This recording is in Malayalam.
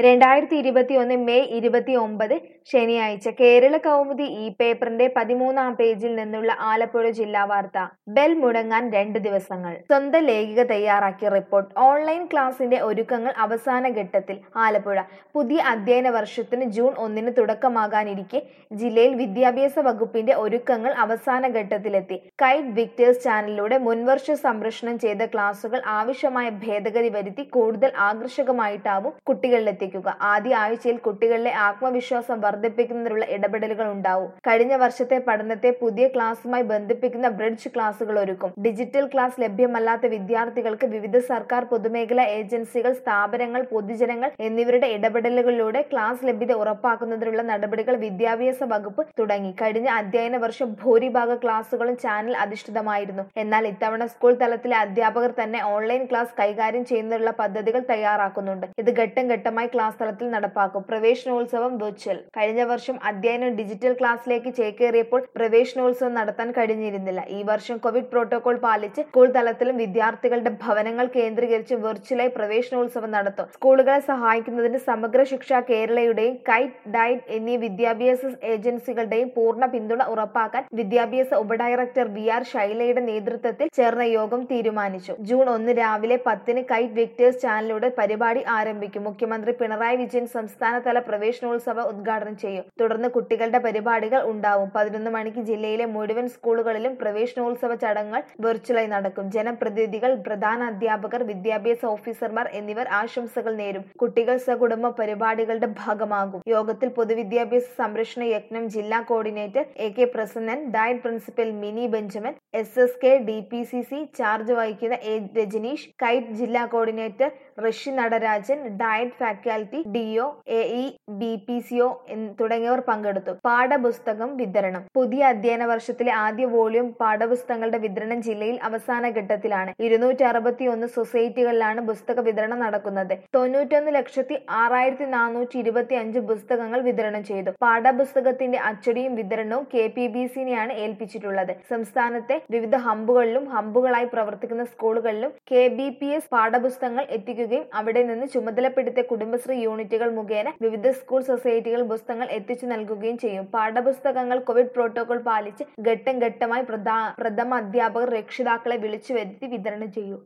രണ്ടായിരത്തി ഇരുപത്തിയൊന്ന് മെയ് ഇരുപത്തി ഒമ്പത് ശനിയാഴ്ച കേരള കൗമുദി ഈ പേപ്പറിന്റെ പതിമൂന്നാം പേജിൽ നിന്നുള്ള ആലപ്പുഴ ജില്ലാ വാർത്ത ബെൽ മുടങ്ങാൻ രണ്ട് ദിവസങ്ങൾ സ്വന്തം ലേഖിക തയ്യാറാക്കിയ റിപ്പോർട്ട് ഓൺലൈൻ ക്ലാസിന്റെ ഒരുക്കങ്ങൾ അവസാന ഘട്ടത്തിൽ ആലപ്പുഴ പുതിയ അധ്യയന വർഷത്തിന് ജൂൺ ഒന്നിന് തുടക്കമാകാനിരിക്കെ ജില്ലയിൽ വിദ്യാഭ്യാസ വകുപ്പിന്റെ ഒരുക്കങ്ങൾ അവസാന ഘട്ടത്തിലെത്തി കൈറ്റ് വിക്ടേഴ്സ് ചാനലിലൂടെ മുൻവർഷ സംപ്രേഷണം ചെയ്ത ക്ലാസുകൾ ആവശ്യമായ ഭേദഗതി വരുത്തി കൂടുതൽ ആകർഷകമായിട്ടാവും കുട്ടികളിലെത്തിക്കുക ആദ്യ ആഴ്ചയിൽ കുട്ടികളിലെ ആത്മവിശ്വാസം വർദ്ധിപ്പിക്കുന്നതിനുള്ള ഇടപെടലുകൾ ഉണ്ടാവും കഴിഞ്ഞ വർഷത്തെ പഠനത്തെ പുതിയ ക്ലാസുമായി ബന്ധിപ്പിക്കുന്ന ബ്രിഡ്ജ് ക്ലാസുകൾ ഒരുക്കും ഡിജിറ്റൽ ക്ലാസ് ലഭ്യമല്ലാത്ത വിദ്യാർത്ഥികൾക്ക് വിവിധ സർക്കാർ പൊതുമേഖലാ ഏജൻസികൾ സ്ഥാപനങ്ങൾ പൊതുജനങ്ങൾ എന്നിവരുടെ ഇടപെടലുകളിലൂടെ ക്ലാസ് ലഭ്യത ഉറപ്പാക്കുന്നതിനുള്ള നടപടികൾ വിദ്യാഭ്യാസ വകുപ്പ് തുടങ്ങി കഴിഞ്ഞ അധ്യയന വർഷം ഭൂരിഭാഗ ക്ലാസുകളും ചാനൽ അധിഷ്ഠിതമായിരുന്നു എന്നാൽ ഇത്തവണ സ്കൂൾ തലത്തിലെ അധ്യാപകർ തന്നെ ഓൺലൈൻ ക്ലാസ് കൈകാര്യം ചെയ്യുന്നതിനുള്ള പദ്ധതികൾ തയ്യാറാക്കുന്നുണ്ട് ഇത് ഘട്ടം ഘട്ടമായി ക്ലാസ് തലത്തിൽ നടപ്പാക്കും പ്രവേശനോത്സവം വെർച്വൽ കഴിഞ്ഞ വർഷം അധ്യയനം ഡിജിറ്റൽ ക്ലാസ്സിലേക്ക് ചേക്കേറിയപ്പോൾ പ്രവേശനോത്സവം നടത്താൻ കഴിഞ്ഞിരുന്നില്ല ഈ വർഷം കോവിഡ് പ്രോട്ടോകോൾ പാലിച്ച് സ്കൂൾ തലത്തിലും വിദ്യാർത്ഥികളുടെ ഭവനങ്ങൾ കേന്ദ്രീകരിച്ച് വെർച്വലായി പ്രവേശനോത്സവം നടത്തും സ്കൂളുകളെ സഹായിക്കുന്നതിന് സമഗ്ര ശിക്ഷ കേരളയുടെയും കൈറ്റ് ഡയറ്റ് എന്നീ വിദ്യാഭ്യാസ ഏജൻസികളുടെയും പൂർണ്ണ പിന്തുണ ഉറപ്പാക്കാൻ വിദ്യാഭ്യാസ ഉപഡയറക്ടർ വി ആർ ശൈലയുടെ നേതൃത്വത്തിൽ ചേർന്ന യോഗം തീരുമാനിച്ചു ജൂൺ ഒന്ന് രാവിലെ പത്തിന് കൈറ്റ് വിക്ടേഴ്സ് ചാനലിലൂടെ പരിപാടി ആരംഭിക്കും മുഖ്യമന്ത്രി പിണറായി വിജയൻ സംസ്ഥാനതല പ്രവേശനോത്സവ ഉദ്ഘാടനം ചെയ്യും തുടർന്ന് കുട്ടികളുടെ പരിപാടികൾ ഉണ്ടാവും പതിനൊന്ന് മണിക്ക് ജില്ലയിലെ മുഴുവൻ സ്കൂളുകളിലും പ്രവേശനോത്സവ ചടങ്ങുകൾ വെർച്വലായി നടക്കും ജനപ്രതിനിധികൾ പ്രധാന അധ്യാപകർ വിദ്യാഭ്യാസ ഓഫീസർമാർ എന്നിവർ ആശംസകൾ നേരും കുട്ടികൾ സകുടുംബ പരിപാടികളുടെ ഭാഗമാകും യോഗത്തിൽ പൊതുവിദ്യാഭ്യാസ സംരക്ഷണ യജ്ഞം ജില്ലാ coordinator A K Prasannan DIET principal Mini Benjamin S S K D P C C charge വഹിക്കുന്ന എ രജനീഷ് കൈറ്റ് ജില്ലാ coordinator Rishi Natarajan DIET faculty DO A E B P CO തുടങ്ങിയവർ പങ്കെടുത്തു പാഠപുസ്തകം വിതരണം പുതിയ അധ്യയന വർഷത്തിലെ ആദ്യ വോള്യൂം പാഠപുസ്തകങ്ങളുടെ വിതരണം ജില്ലയിൽ അവസാന ഘട്ടത്തിലാണ് ഇരുന്നൂറ്റി അറുപത്തി ഒന്ന് സൊസൈറ്റികളിലാണ് പുസ്തക വിതരണം നടക്കുന്നത് തൊണ്ണൂറ്റൊന്ന് ലക്ഷത്തി ആറായിരത്തി നാനൂറ്റി ഇരുപത്തി അഞ്ച് പുസ്തകങ്ങൾ വിതരണം ചെയ്തു പാഠപുസ്തകത്തിന്റെ അച്ചടിയും വിതരണവും കെ പി ബി സിനെയാണ് ഏൽപ്പിച്ചിട്ടുള്ളത് സംസ്ഥാനത്തെ വിവിധ ഹമ്പുകളിലും ഹമ്പുകളായി പ്രവർത്തിക്കുന്ന സ്കൂളുകളിലും കെ ബി പി എസ് പാഠപുസ്തകങ്ങൾ എത്തിക്കുകയും അവിടെ നിന്ന് ചുമതലപ്പെടുത്തിയ കുടുംബശ്രീ യൂണിറ്റുകൾ മുഖേന വിവിധ സ്കൂൾ സൊസൈറ്റികൾ പുസ്തകങ്ങൾ എത്തിച്ചു നൽകുകയും ചെയ്യും പാഠപുസ്തകങ്ങൾ കോവിഡ് പ്രോട്ടോകോൾ പാലിച്ച് ഘട്ടം ഘട്ടമായി പ്രധാ പ്രഥമ അധ്യാപകർ രക്ഷിതാക്കളെ വിളിച്ചു വരുത്തി വിതരണം ചെയ്യും